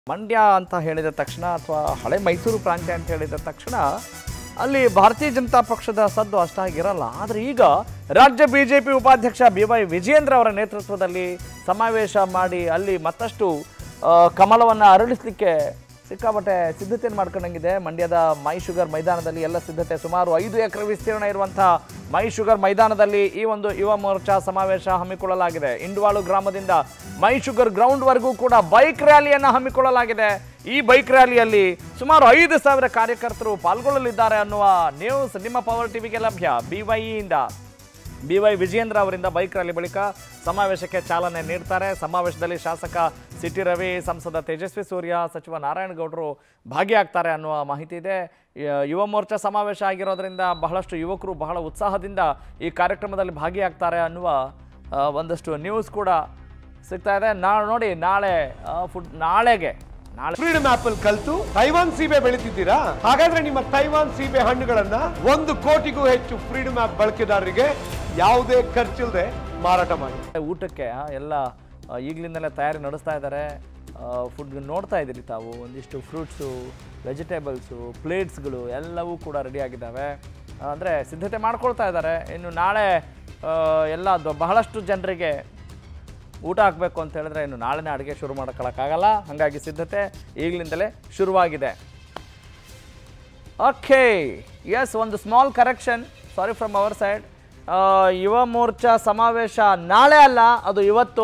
ಮಂಡ್ಯ ಅಂತ ಹೇಳಿದ ತಕ್ಷಣ ಅಥವಾ ಹಳೆ ಮೈಸೂರು ಪ್ರಾಂತ್ಯ ಅಂತ ಹೇಳಿದ ತಕ್ಷಣ ಅಲ್ಲಿ ಭಾರತೀಯ ಜನತಾ ಪಕ್ಷದ ಸದ್ದು ಅಷ್ಟಾಗಿರಲ್ಲ ಆದರೆ ಈಗ ರಾಜ್ಯ ಬಿಜೆಪಿ ಉಪಾಧ್ಯಕ್ಷ ಬಿ ವೈ ವಿಜೇಂದ್ರ ಅವರ ನೇತೃತ್ವದಲ್ಲಿ ಸಮಾವೇಶ ಮಾಡಿ ಅಲ್ಲಿ ಮತ್ತಷ್ಟು ಆ, ಕಮಲವನ್ನ ಅರಳಿಸ್ಲಿಕ್ಕೆ ಸಿಕ್ಕಾಪಟ್ಟೆ ಸಿದ್ಧತೆಯನ್ನು ಮಾಡ್ಕೊಂಡಂಗಿದೆ ಮಂಡ್ಯದ ಮೈ ಶುಗರ್ ಮೈದಾನದಲ್ಲಿ ಎಲ್ಲ ಸಿದ್ಧತೆ ಸುಮಾರು ಐದು ಎಕರೆ ವಿಸ್ತೀರ್ಣ ಇರುವಂತಹ ಮೈ ಶುಗರ್ ಮೈದಾನದಲ್ಲಿ ಈ ಒಂದು ಯುವ ಮೋರ್ಚಾ ಸಮಾವೇಶ ಹಮ್ಮಿಕೊಳ್ಳಲಾಗಿದೆ ಇಂಡ್ವಾಳು ಗ್ರಾಮದಿಂದ ಮೈ ಶುಗರ್ ಗ್ರೌಂಡ್ವರೆಗೂ ಕೂಡ ಬೈಕ್ ರ್ಯಾಲಿಯನ್ನು ಹಮ್ಮಿಕೊಳ್ಳಲಾಗಿದೆ ಈ ಬೈಕ್ ರ್ಯಾಲಿಯಲ್ಲಿ ಸುಮಾರು ಐದು ಸಾವಿರ ಕಾರ್ಯಕರ್ತರು ಪಾಲ್ಗೊಳ್ಳಲಿದ್ದಾರೆ ಅನ್ನುವ ನ್ಯೂಸ್ ನಿಮ್ಮ ಪವರ್ ಟಿವಿಗೆ ಲಭ್ಯ ಬಿ ಇಂದ ಬಿ ವೈ ವಿಜೇಂದ್ರ ಅವರಿಂದ ಬೈಕ್ ರ್ಯಾಲಿ ಬಳಿಕ ಸಮಾವೇಶಕ್ಕೆ ಚಾಲನೆ ನೀಡ್ತಾರೆ ಸಮಾವೇಶದಲ್ಲಿ ಶಾಸಕ ಸಿಟಿ ರವಿ ಸಂಸದ ತೇಜಸ್ವಿ ಸೂರ್ಯ ಸಚಿವ ನಾರಾಯಣಗೌಡರು ಭಾಗಿಯಾಗ್ತಾರೆ ಅನ್ನುವ ಮಾಹಿತಿ ಇದೆ ಯ- ಯುವ ಮೋರ್ಚಾ ಸಮಾವೇಶ ಆಗಿರೋದ್ರಿಂದ ಬಹಳಷ್ಟು ಯುವಕರು ಬಹಳ ಉತ್ಸಾಹದಿಂದ ಈ ಕಾರ್ಯಕ್ರಮದಲ್ಲಿ ಭಾಗಿಯಾಗ್ತಾರೆ ಅನ್ನುವ ಆ, ಒಂದಷ್ಟು ನ್ಯೂಸ್ ಕೂಡ ಸಿಗ್ತಾ ಇದೆ ನಾ ನೋಡಿ ನಾಳೆ ಆ, ಫುಡ್ ನಾಳೆಗೆ ನಾಳೆ ಫ್ರೀಡಮ್ ಆಪಲ್ ಕಲ್ತು ತೈವಾನ್ ಸೀಬೆ ಬೆಳಿತಿದ್ದೀರಾ ಹಾಗಾದ್ರೆ ನಿಮ್ಮ ತೈವಾನ್ ಸೀಬೆ ಹಣ್ಣುಗಳನ್ನ ಒಂದು ಕೋಟಿಗೂ ಹೆಚ್ಚು ಫ್ರೀಡಮ್ ಆಪ್ ಬಳಕೆದಾರರಿಗೆ ಯಾವುದೇ ಖರ್ಚಿಲ್ಲದೆ ಮಾರಾಟ ಮಾಡಿ ಊಟಕ್ಕೆ ಆ, ಎಲ್ಲ ಆ, ಈಗಲಿಂದಲೇ ತಯಾರಿ ನಡೆಸ್ತಾ ಇದ್ದಾರೆ ಫುಡ್ ನೋಡ್ತಾ ಇದ್ದೀರಿ ತಾವು ಒಂದಿಷ್ಟು ಫ್ರೂಟ್ಸು ವೆಜಿಟೇಬಲ್ಸು ಪ್ಲೇಟ್ಸ್ಗಳು ಎಲ್ಲವೂ ಕೂಡ ರೆಡಿ ಆಗಿದ್ದಾವೆ ಅಂದರೆ ಸಿದ್ಧತೆ ಮಾಡ್ಕೊಳ್ತಾ ಇದ್ದಾರೆ ಇನ್ನು ನಾಳೆ ಆ, ಎಲ್ಲ ದೊ- ಬಹಳಷ್ಟು ಜನರಿಗೆ ಊಟ ಹಾಕಬೇಕು ಅಂತ ಹೇಳಿದ್ರೆ ಇನ್ನು ನಾಳೆನೇ ಅಡುಗೆ ಶುರು ಮಾಡ್ಕೊಳಕ್ಕಾಗಲ್ಲ ಹಾಗಾಗಿ ಸಿದ್ಧತೆ ಈಗಲಿಂದಲೇ ಶುರುವಾಗಿದೆ ಓಕೆ ಎಸ್ ಒಂದು small correction sorry from our side Yuva Morcha ಸಮಾವೇಶ ನಾಳೆ ಅಲ್ಲ ಅದು ಇವತ್ತು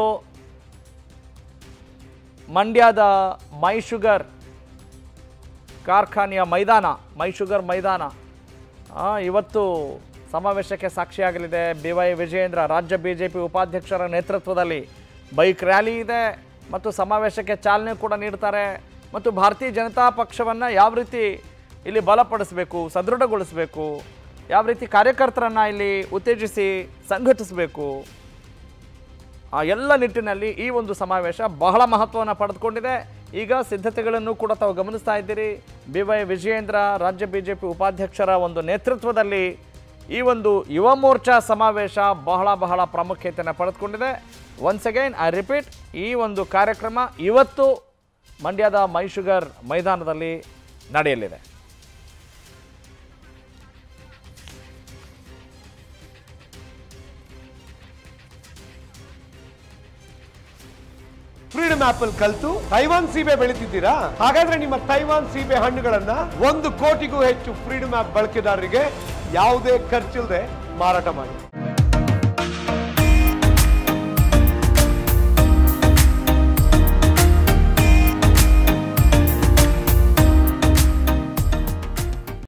ಮಂಡ್ಯದ ಮೈ ಶುಗರ್ ಕಾರ್ಖಾನೆಯ ಮೈದಾನ ಮೈ ಶುಗರ್ ಮೈದಾನ ಆ, ಇವತ್ತು ಸಮಾವೇಶಕ್ಕೆ ಸಾಕ್ಷಿಯಾಗಲಿದೆ ಬಿ ವೈ ವಿಜಯೇಂದ್ರ ರಾಜ್ಯ ಬಿ ಜೆ ಪಿ ಉಪಾಧ್ಯಕ್ಷರ ನೇತೃತ್ವದಲ್ಲಿ ಬೈಕ್ ರ್ಯಾಲಿ ಇದೆ ಮತ್ತು ಸಮಾವೇಶಕ್ಕೆ ಚಾಲನೆ ಕೂಡ ನೀಡ್ತಾರೆ ಮತ್ತು ಭಾರತೀಯ ಜನತಾ ಪಕ್ಷವನ್ನು ಯಾವ ರೀತಿ ಇಲ್ಲಿ ಬಲಪಡಿಸಬೇಕು ಸದೃಢಗೊಳಿಸಬೇಕು ಯಾವ ರೀತಿ ಕಾರ್ಯಕರ್ತರನ್ನು ಇಲ್ಲಿ ಉತ್ತೇಜಿಸಿ ಸಂಘಟಿಸಬೇಕು ಆ ಎಲ್ಲ ನಿಟ್ಟಿನಲ್ಲಿ ಈ ಒಂದು ಸಮಾವೇಶ ಬಹಳ ಮಹತ್ವವನ್ನು ಪಡೆದುಕೊಂಡಿದೆ ಈಗ ಸಿದ್ಧತೆಗಳನ್ನು ಕೂಡ ತಾವು ಗಮನಿಸ್ತಾ ಇದ್ದೀರಿ ಬಿ ವೈ ವಿಜಯೇಂದ್ರ ರಾಜ್ಯ ಬಿಜೆಪಿ ಉಪಾಧ್ಯಕ್ಷರ ಒಂದು ನೇತೃತ್ವದಲ್ಲಿ ಈ ಒಂದು ಯುವ ಮೋರ್ಚಾ ಸಮಾವೇಶ ಬಹಳ ಬಹಳ ಪ್ರಾಮುಖ್ಯತೆಯನ್ನು ಪಡೆದುಕೊಂಡಿದೆ ಒನ್ಸ್ ಅಗೈನ್ ಐ ರಿಪೀಟ್ ಈ ಒಂದು ಕಾರ್ಯಕ್ರಮ ಇವತ್ತು ಮಂಡ್ಯದ ಮೈಶುಗರ್ ಮೈದಾನದಲ್ಲಿ ನಡೆಯಲಿದೆ ಫ್ರೀಡಮ್ ಆಪಲ್ ಕಲ್ತು ತೈವಾನ್ ಸೀಬೆ ಬೆಳಿತಿದ್ದೀರಾ ಹಾಗಾದ್ರೆ ನಿಮ್ಮ ತೈವಾನ್ ಸೀಬೆ ಹಣ್ಣುಗಳನ್ನ ಒಂದು ಕೋಟಿಗೂ ಹೆಚ್ಚು ಫ್ರೀಡಮ್ ಆಪ್ ಬಳಕೆದಾರರಿಗೆ ಯಾವುದೇ ಖರ್ಚಿಲ್ಲದೆ ಮಾರಾಟ ಮಾಡಿ